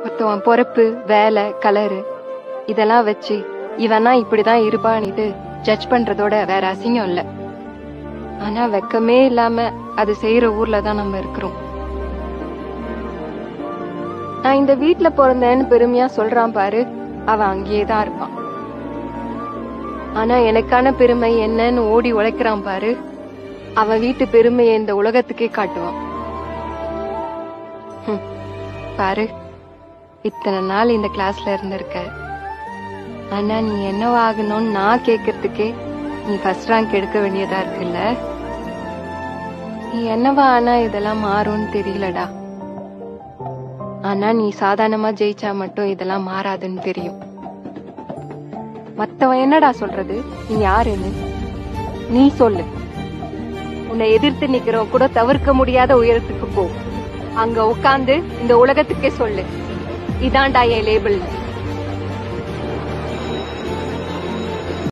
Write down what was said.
ஒருத்தவன் பொறப்பு வேலை கலரு இதெல்லாம் வச்சு இவனா இப்படிதான் இருப்பான்னுட்டு ஜட்ஜ் பண்றதோட வேற அசிங்கம் இல்ல ஆனா வெக்கமே இல்லாம அது செய்யற ஊர்ல தான் நம்ம இருக்கிறோம் நான் இந்த வீட்ல பிறந்தேன்னு பெருமையா சொல்றான் பாரு அவன் அங்கேயே தான் இருப்பான் ஆனா எனக்கான பெருமை என்னன்னு ஓடி உழைக்கிறான் பாரு அவன் வீட்டு பெருமையை இந்த உலகத்துக்கே காட்டுவான் ஹம். பாரு இத்தனை நாள் இந்த கிளாஸ்ல இருந்திருக்க ஆனா நீ என்னவாகணும்னு நான் கேக்குறதுக்கே நீ ஃபர்ஸ்ட் ரேங்க் எடுக்க வேண்டியதா இருக்குல்ல நீ என்னவா ஆனா இதெல்லாம் மாறும்னு தெரியலடா ஆனா நீ சாதாரணமா ஜெயிச்சா மட்டும் இதெல்லாம் மாறாதுன்னு தெரியும் மத்தவன் என்னடா சொல்றது நீ யாருன்னு நீ சொல்லு உன்னை எதிர்த்து நிக்கிறவன் கூட தவிர்க்க முடியாத உயரத்துக்கு போ அங்க உட்கார்ந்து இந்த உலகத்துக்கே சொல்லு இதான்டா என் லேபிள்